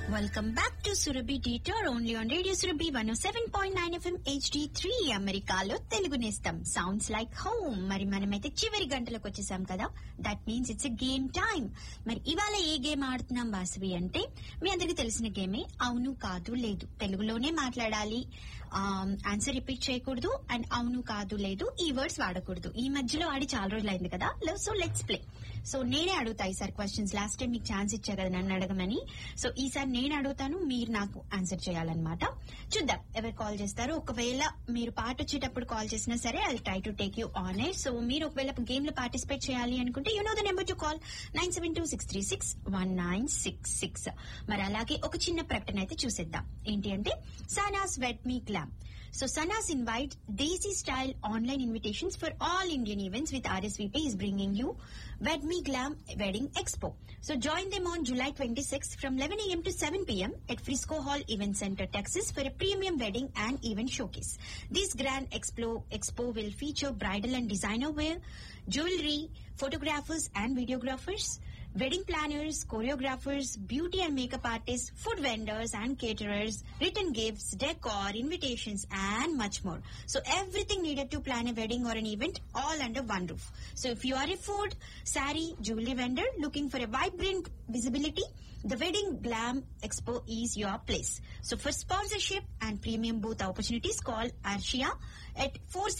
Welcome back to Surabhi డీటర్ only on radio Surabhi one seven point nine FM HD three అమెరికాలో తెలుగు నేస్తం sounds like home మరి మనమైతే చివరి గంటలకు వచ్చేసాం కదా that means it's a game time మరి ఇవాళ ఏ గేమ్ ఆడుతున్నాం వాసవి అంటే మీ అందరికి తెలిసిన గేమే అవును కాదు లేదు తెలుగులోనే మాట్లాడాలి ఆన్సర్ రిపీట్ చేయకూడదు అండ్ అవును కాదు లేదు ఈ వర్డ్స్ వాడకూడదు ఈ మధ్యలో ఆడి చాలా రోజులు అయింది కదా సో లెట్స్ ప్లే సో నేనే అడుగుతా ఈసారి క్వశ్చన్స్ లాస్ట్ టైం మీకు ఛాన్స్ ఇచ్చా కదా నన్ను అడగమని సో ఈసారి నేను అడుగుతాను మీరు నాకు ఆన్సర్ చేయాలన్నమాట చూద్దాం ఎవరు కాల్ చేస్తారు ఒకవేళ మీరు పాట వచ్చేటప్పుడు కాల్ చేసినా సరే I try to take you on air so మీరు ఒకవేళ గేమ్ లో పార్టిసిపేట్ చేయాలి అనుకుంటే you know the number to call nine seven two six three six one nine six six మరి అలాగే ఒక చిన్న ప్రకటన అయితే చూసేద్దాం ఏంటి అంటే Sanas wed me glam So Sanas invite Desi style online invitations for all Indian events with RSVP is bringing you Wed Me Glam Wedding Expo. So join them on July 26th from 11 a.m. to 7 p.m. at Frisco Hall Event Center, Texas for a premium wedding and event showcase. This grand expo, expo will feature bridal and designer wear, jewelry, photographers and videographers, wedding planners, choreographers, beauty and makeup artists, food vendors and caterers, written gifts, decor, invitations, and much more. So everything needed to plan a wedding or an event all under one roof. So if you are a food, sari, jewelry vendor looking for a vibrant visibility, the Wedding Glam Expo is your place. So for sponsorship and premium booth opportunities, call Arshia at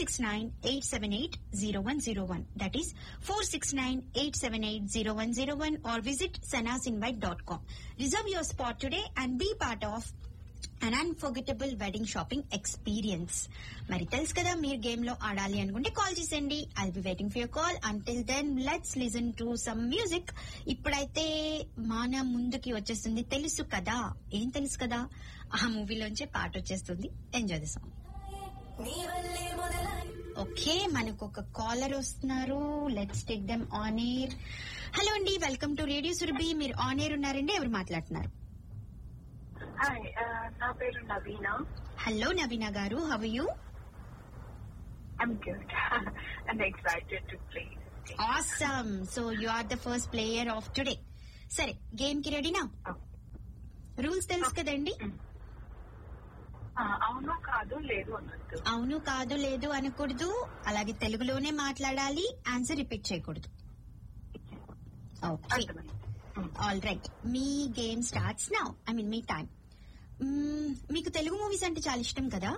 469-878-0101. That is 469-878-0101 or visit sanasinvite.com. Reserve your spot today and be part of an unforgettable wedding shopping experience మరి తెలుసు కదా మీరు game లో ఆడాలి అనుకుంటే call చేసేయండి I be waiting for your call until then let's listen to some music ఇప్పుడైతే మన ముందుకి వచ్చేస్తుంది తెలుసు కదా ఏం తెలుసు కదా ఆ మూవీలోంచే పాట వచ్చేస్తుంది ఎంజాయ్ ద సాంగ్ ఓకే మనకు ఒక కాలర్ వస్తున్నారు let's take them on air hello అండి వెల్కమ్ టు రేడియో సురభి మీరు ఆన్ ఎయిర్ ఉన్నారండి ఎవరు మాట్లాడుతున్నారు హాయ్ నా పేరు నవీన హలో నవీన గారు how you I'm good and excited to play awesome so you are the first player of today సరే గేమ్ కి రెడీనా రూల్స్ తెలుసు కదండి అవును కాదు లేదు అన్నట్టు అవును కాదు లేదు అనకూడదు అలాగే తెలుగులోనే మాట్లాడాలి ఆన్సర్ రిపీట్ చేయకూడదు ఓకే అర్థమైంది ఆల్ రైట్ మీ game starts now I mean మీ టైం మీకు తెలుగు మూవీస్ అంటే చాలా ఇష్టం కదా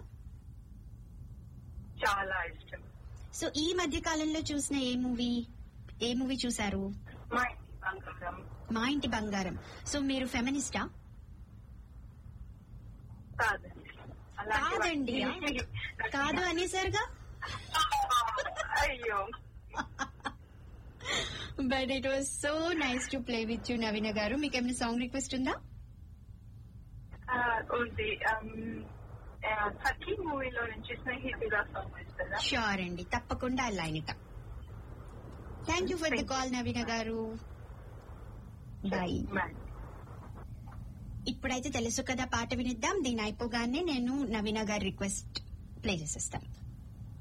చాలా ఇష్టం సో ఈ మధ్య కాలంలో చూసిన ఏ మూవీ ఏ మూవీ చూసారు మా ఇంటి బంగారం మా ఇంటి బంగారం సో మీరు ఫెమినిస్టా కాదండి అలాంటి కాదండి వాటిని- కాదు అనేసారుగా అయ్యో but it was so nice to play with you Naveena గారు మీకు ఏమైనా సాంగ్ రిక్వెస్ట్ ఉందా ఆ, ఉంది సఖీ మూవీలో నుంచి స్నేహితుగా సాంగ్ ఇస్తుందా షూర్ అండి తప్పకుండా లైన్ ఇట thank you for the call Naveena గారు బాయ్ Bye. ఇప్పుడైతే తెలుసు కదా పాట వినిద్దాం దీని అయిపోగానే నేను నవీన గారి రిక్వెస్ట్ ప్లే చేసేస్తాను